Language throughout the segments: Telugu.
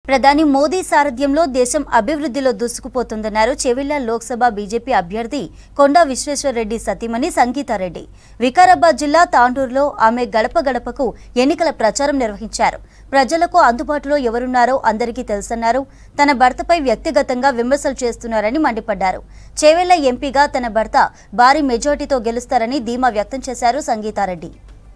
ప్రధాని మోదీ సారథ్యంలో దేశం అభివృద్ధిలో దూసుకుపోతుందన్నారు చెవిళ్ల లోక్సభ బీజేపీ అభ్యర్థి కొండా విశ్వేశ్వరరెడ్డి సతీమణి సంగీతారెడ్డి వికారాబాద్ జిల్లా తాండూరులో ఆమె గడప గడపకు ఎన్నికల ప్రచారం నిర్వహించారు ప్రజలకు అందుబాటులో ఎవరున్నారో అందరికీ తెలుసన్నారు తన భర్తపై వ్యక్తిగతంగా విమర్శలు చేస్తున్నారని మండిపడ్డారు చేవెళ్ల ఎంపీగా తన భర్త భారీ మెజార్టీతో గెలుస్తారని ధీమా వ్యక్తం చేశారు సంగీతారెడ్డి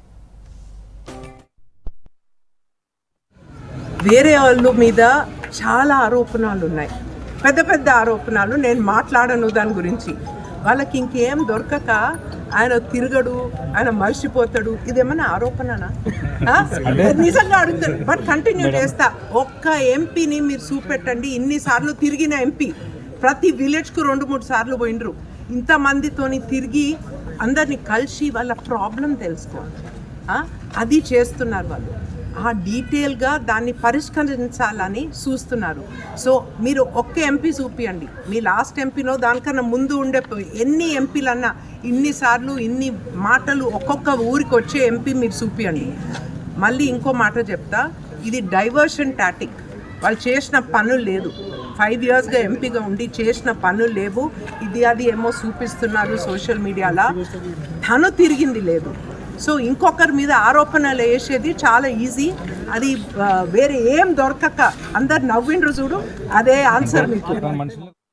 వేరే వాళ్ళు మీద చాలా ఆరోపణలు ఉన్నాయి పెద్ద పెద్ద ఆరోపణలు నేను మాట్లాడను దాని గురించి వాళ్ళకి ఇంకేం దొరకక ఆయన తిరగడు ఆయన మర్చిపోతాడు ఇదేమన్నా ఆరోపణనా ఆ? నిజంగా అడుగుతాను బట్ కంటిన్యూ చేస్తా ఒక్క ఎంపీని మీరు చూపెట్టండి ఇన్నిసార్లు తిరిగిన ఎంపీ ప్రతి విలేజ్కు రెండు మూడు సార్లు పోయినరు ఇంతమందితోని తిరిగి అందరిని కలిసి వాళ్ళ ప్రాబ్లం తెలుసుకోవాలి ఆ? అది చేస్తున్నారు వాళ్ళు ఆ డీటెయిల్గా దాన్ని పరిష్కరించాలని చూస్తున్నారు సో మీరు ఒక్క ఎంపీ చూపియండి మీ లాస్ట్ ఎంపీనో దానికన్నా ముందు ఉండే ప- ఎన్ని ఎంపీలన్నా ఇన్నిసార్లు ఇన్ని మాటలు ఒక్కొక్క ఊరికి వచ్చే ఎంపీ మీరు చూపియండి మళ్ళీ ఇంకో మాట చెప్తా ఇది డైవర్షన్ టాటిక్ వాళ్ళు చేసిన పనులు లేదు ఫైవ్ ఇయర్స్గా ఎంపీగా ఉండి చేసిన పనులు లేవు ఇది అది ఏమో చూపిస్తున్నారు సోషల్ మీడియాలో తను తిరిగింది లేదు సో ఇంకొకరి మీద ఆరోపణలు వేసేది చాలా ఈజీ అది ఆ, వేరే ఏం దొరకక అందరు నవ్విండ్రు చూడు అదే ఆన్సర్ మీకు మనుషులు